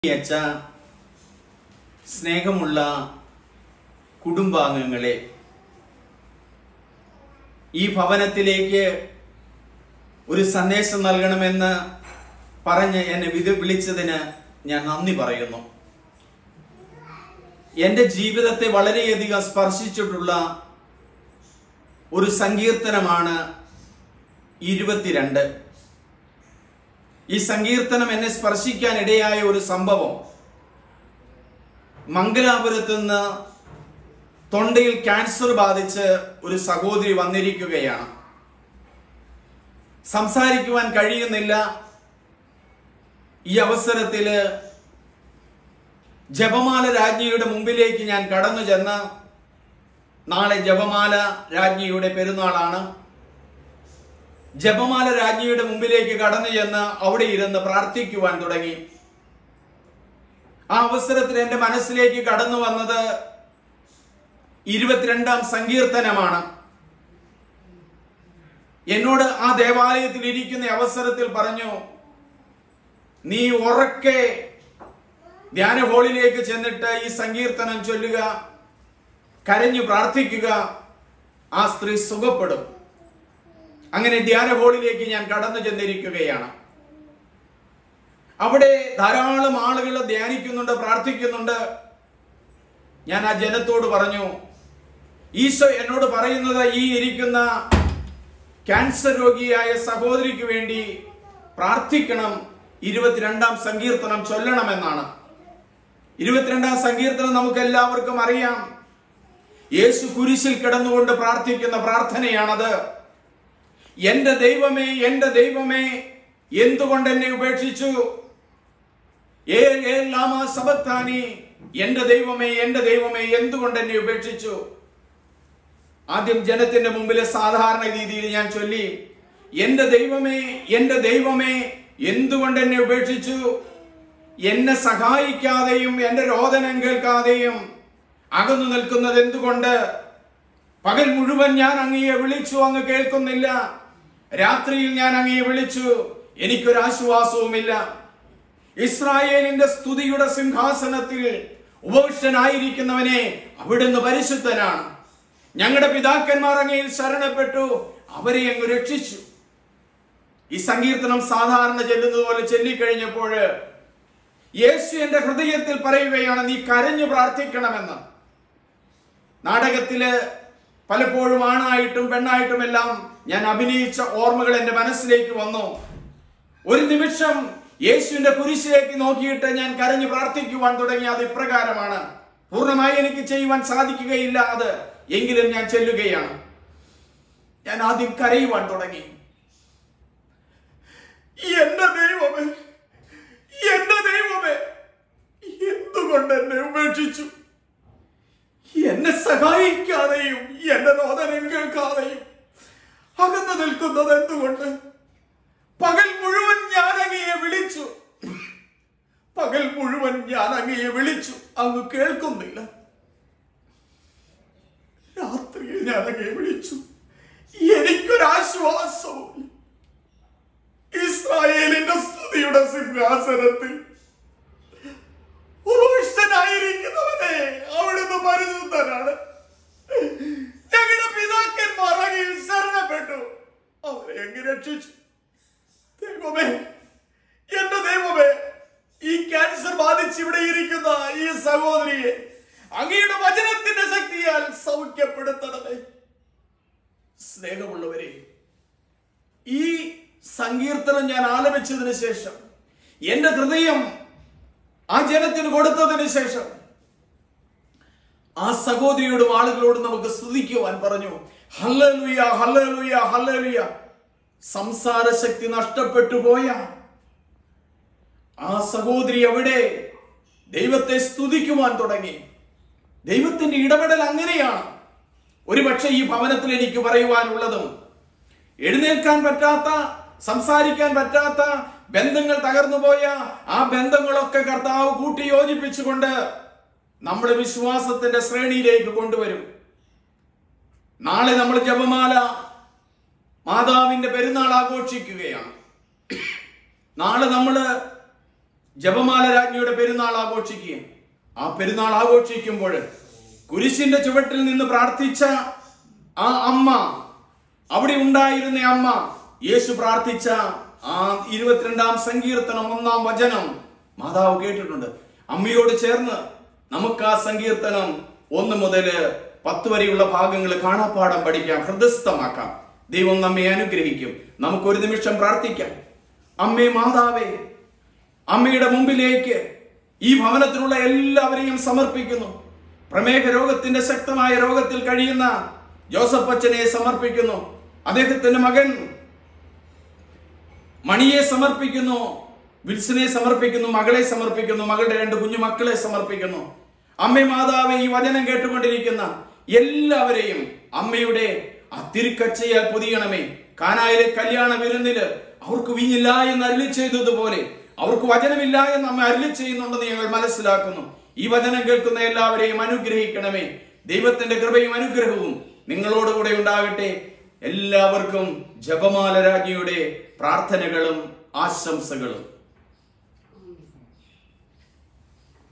അച്ഛ സ്നേഹമുള്ള കുടുംബാംഗങ്ങളെ ഈ ഭവനത്തിലേക്ക് ഒരു സന്ദേശം നൽകണമെന്ന് പറഞ്ഞ് എന്നെ വിധ വിളിച്ചതിന് ഞാൻ നന്ദി പറയുന്നു എന്റെ ജീവിതത്തെ വളരെയധികം സ്പർശിച്ചിട്ടുള്ള ഒരു സങ്കീർത്തനമാണ് ഇരുപത്തിരണ്ട് ഈ സങ്കീർത്തനം എന്നെ സ്പർശിക്കാൻ ഇടയായ ഒരു സംഭവം മംഗലാപുരത്ത് നിന്ന് തൊണ്ടയിൽ ക്യാൻസർ ബാധിച്ച് ഒരു സഹോദരി വന്നിരിക്കുകയാണ് സംസാരിക്കുവാൻ കഴിയുന്നില്ല ഈ അവസരത്തില് ജപമാല രാജ്ഞിയുടെ മുമ്പിലേക്ക് ഞാൻ കടന്നു ചെന്ന് നാളെ ജപമാല രാജ്ഞിയുടെ പെരുന്നാളാണ് ജപമാല രാജ്ഞിയുടെ മുമ്പിലേക്ക് കടന്നു ചെന്ന് അവിടെ ഇരുന്ന് പ്രാർത്ഥിക്കുവാൻ തുടങ്ങി ആ അവസരത്തിൽ എന്റെ മനസ്സിലേക്ക് കടന്നു വന്നത് ഇരുപത്തിരണ്ടാം സങ്കീർത്തനമാണ് എന്നോട് ആ ദേവാലയത്തിൽ ഇരിക്കുന്ന അവസരത്തിൽ പറഞ്ഞു നീ ഉറക്കെ ധ്യാന ഹോളിലേക്ക് ചെന്നിട്ട് ഈ സങ്കീർത്തനം ചൊല്ലുക കരഞ്ഞു പ്രാർത്ഥിക്കുക ആ സ്ത്രീ സുഖപ്പെടും അങ്ങനെ ധ്യാന ഹോളിലേക്ക് ഞാൻ കടന്നു ചെന്നിരിക്കുകയാണ് അവിടെ ധാരാളം ആളുകൾ ധ്യാനിക്കുന്നുണ്ട് പ്രാർത്ഥിക്കുന്നുണ്ട് ഞാൻ ആ ജനത്തോട് പറഞ്ഞു ഈശോ എന്നോട് പറയുന്നത് ഈ ഇരിക്കുന്ന ക്യാൻസർ രോഗിയായ സഹോദരിക്ക് വേണ്ടി പ്രാർത്ഥിക്കണം ഇരുപത്തിരണ്ടാം സങ്കീർത്തനം ചൊല്ലണമെന്നാണ് ഇരുപത്തിരണ്ടാം സങ്കീർത്തനം നമുക്ക് എല്ലാവർക്കും അറിയാം യേശു കുരിശിൽ കിടന്നുകൊണ്ട് പ്രാർത്ഥിക്കുന്ന പ്രാർത്ഥനയാണത് എന്റെ ദൈവമേ എന്റെ ദൈവമേ എന്തുകൊണ്ട് എന്നെ ഉപേക്ഷിച്ചു ഏൽ ഏൽ ലാമ സബത്താനി എന്റെ ദൈവമേ എന്റെ ദൈവമേ എന്തുകൊണ്ട് എന്നെ ഉപേക്ഷിച്ചു ആദ്യം ജനത്തിന്റെ മുമ്പിൽ സാധാരണ രീതിയിൽ ഞാൻ ചൊല്ലി എന്റെ ദൈവമേ എന്റെ ദൈവമേ എന്തുകൊണ്ട് എന്നെ ഉപേക്ഷിച്ചു എന്നെ സഹായിക്കാതെയും എന്റെ രോദനം കേൾക്കാതെയും അകന്നു നിൽക്കുന്നത് എന്തുകൊണ്ട് പകൽ മുഴുവൻ ഞാൻ അങ്ങയെ വിളിച്ചു അങ്ങ് കേൾക്കുന്നില്ല രാത്രിയിൽ ഞാൻ അങ്ങയെ വിളിച്ചു എനിക്കൊരു ആശ്വാസവുമില്ല ഇസ്രായേലിന്റെ സ്തുതിയുടെ സിംഹാസനത്തിൽ ഉപവിഷ്ടനായിരിക്കുന്നവനെ അവിടുന്ന് പരിശുദ്ധനാണ് ഞങ്ങളുടെ പിതാക്കന്മാർ അങ്ങയിൽ ശരണപ്പെട്ടു അവരെ അങ്ങ് രക്ഷിച്ചു ഈ സങ്കീർത്തനം സാധാരണ ചെല്ലുന്നത് പോലെ ചൊല്ലിക്കഴിഞ്ഞപ്പോൾ യേശു എന്റെ ഹൃദയത്തിൽ പറയുകയാണ് നീ കരഞ്ഞു പ്രാർത്ഥിക്കണമെന്ന് നാടകത്തില് പലപ്പോഴും ആണായിട്ടും പെണ്ണായിട്ടും എല്ലാം ഞാൻ അഭിനയിച്ച ഓർമ്മകൾ എന്റെ മനസ്സിലേക്ക് വന്നു ഒരു നിമിഷം യേശുവിന്റെ കുരിശിലേക്ക് നോക്കിയിട്ട് ഞാൻ കരഞ്ഞു പ്രാർത്ഥിക്കുവാൻ തുടങ്ങി അത് ഇപ്രകാരമാണ് പൂർണ്ണമായി എനിക്ക് ചെയ്യുവാൻ സാധിക്കുകയില്ല അത് എങ്കിലും ഞാൻ ചെല്ലുകയാണ് ഞാൻ ആദ്യം കരയുവാൻ തുടങ്ങി എന്റെ ദൈവമേ എന്റെ ദൈവമേ എന്തുകൊണ്ട് എന്നെ ഉപേക്ഷിച്ചു എന്നെ സഹായിക്കാതെയും എന്റെ രോദനം കേൾക്കാതെയും അകന്നു നിൽക്കുന്നത് എന്തുകൊണ്ട് പകൽ മുഴുവൻ ഞാൻ അങ്ങയെ വിളിച്ചു പകൽ മുഴുവൻ ഞാൻ അങ്ങയെ വിളിച്ചു അങ്ങ് കേൾക്കുന്നില്ല രാത്രിയിൽ ഞാൻ അങ്ങയെ വിളിച്ചു എനിക്കൊരാശ്വാസവും ഇസ്രായേലിന്റെ സ്തുതിയുടെ സിംഹാസനത്തിൽ ഉപവിഷ്ടനായിരിക്കുന്നവനെ അവിടുന്ന് പരിശുദ്ധനാണ് ഞങ്ങളുടെ പിതാക്കന്മാർ അങ്ങയിൽ ശരണപ്പെട്ടു അവരെ അങ്ങ് രക്ഷിച്ചു ദൈവമേ എന്റെ ദൈവമേ ഈ ക്യാൻസർ ബാധിച്ച് ഇവിടെ ഇരിക്കുന്ന ഈ സഹോദരിയെ അങ്ങയുടെ വചനത്തിന്റെ ശക്തിയാൽ സൗഖ്യപ്പെടുത്തണമേ സ്നേഹമുള്ളവരെ ഈ സങ്കീർത്തനം ഞാൻ ആലപിച്ചതിന് ശേഷം എന്റെ ഹൃദയം ആ ജനത്തിന് കൊടുത്തതിന് ശേഷം ആ സഹോദരിയോടും ആളുകളോടും നമുക്ക് സ്തുതിക്കുവാൻ പറഞ്ഞു ഹല്ലലുയ ഹല്ലലുയ ഹല്ലലുയ സംസാര ശക്തി നഷ്ടപ്പെട്ടു പോയ ആ സഹോദരി അവിടെ ദൈവത്തെ സ്തുതിക്കുവാൻ തുടങ്ങി ദൈവത്തിന്റെ ഇടപെടൽ അങ്ങനെയാണ് ഒരുപക്ഷെ ഈ ഭവനത്തിൽ എനിക്ക് പറയുവാനുള്ളതും എഴുന്നേൽക്കാൻ പറ്റാത്ത സംസാരിക്കാൻ പറ്റാത്ത ബന്ധങ്ങൾ തകർന്നുപോയ ആ ബന്ധങ്ങളൊക്കെ കർത്താവ് കൂട്ടി യോജിപ്പിച്ചുകൊണ്ട് നമ്മുടെ വിശ്വാസത്തിന്റെ ശ്രേണിയിലേക്ക് കൊണ്ടുവരും നാളെ നമ്മൾ ജപമാല മാതാവിന്റെ പെരുന്നാൾ ആഘോഷിക്കുകയാണ് നാളെ നമ്മൾ ജപമാല രാജ്ഞിയുടെ പെരുന്നാൾ ആഘോഷിക്കുക ആ പെരുന്നാൾ ആഘോഷിക്കുമ്പോൾ കുരിശിന്റെ ചുവട്ടിൽ നിന്ന് പ്രാർത്ഥിച്ച ആ അമ്മ അവിടെ ഉണ്ടായിരുന്ന അമ്മ യേശു പ്രാർത്ഥിച്ച ആ ഇരുപത്തിരണ്ടാം സങ്കീർത്തനം ഒന്നാം വചനം മാതാവ് കേട്ടിട്ടുണ്ട് അമ്മയോട് ചേർന്ന് നമുക്ക് ആ സങ്കീർത്തനം ഒന്ന് മുതൽ പത്ത് വരെയുള്ള ഭാഗങ്ങൾ കാണാപ്പാടം പഠിക്കാം ഹൃദയസ്ഥമാക്കാം ദൈവം നമ്മെ അനുഗ്രഹിക്കും നമുക്ക് ഒരു നിമിഷം പ്രാർത്ഥിക്കാം അമ്മേ മാതാവേ അമ്മയുടെ മുമ്പിലേക്ക് ഈ ഭവനത്തിലുള്ള എല്ലാവരെയും സമർപ്പിക്കുന്നു പ്രമേഹ രോഗത്തിന്റെ ശക്തമായ രോഗത്തിൽ കഴിയുന്ന ജോസഫ് അച്ഛനെ സമർപ്പിക്കുന്നു അദ്ദേഹത്തിന്റെ മകൻ മണിയെ സമർപ്പിക്കുന്നു വിൽസനെ സമർപ്പിക്കുന്നു മകളെ സമർപ്പിക്കുന്നു മകളുടെ രണ്ട് കുഞ്ഞു മക്കളെ സമർപ്പിക്കുന്നു അമ്മ മാതാവ് ഈ വചനം കേട്ടുകൊണ്ടിരിക്കുന്ന എല്ലാവരെയും അമ്മയുടെ ആ തിരുക്കച്ചയാൽ പൊതിയണമേ കാനായിലെ കല്യാണ വിരുന്നില് അവർക്ക് വീഞ്ഞില്ല എന്ന് അരുളി ചെയ്തതുപോലെ അവർക്ക് വചനമില്ല എന്ന് അമ്മ അരുളി ചെയ്യുന്നുണ്ടെന്ന് ഞങ്ങൾ മനസ്സിലാക്കുന്നു ഈ വചനം കേൾക്കുന്ന എല്ലാവരെയും അനുഗ്രഹിക്കണമേ ദൈവത്തിന്റെ കൃപയും അനുഗ്രഹവും നിങ്ങളോടുകൂടെ ഉണ്ടാകട്ടെ എല്ലാവർക്കും ജപമാല രാജ്ഞിയുടെ പ്രാർത്ഥനകളും ആശംസകളും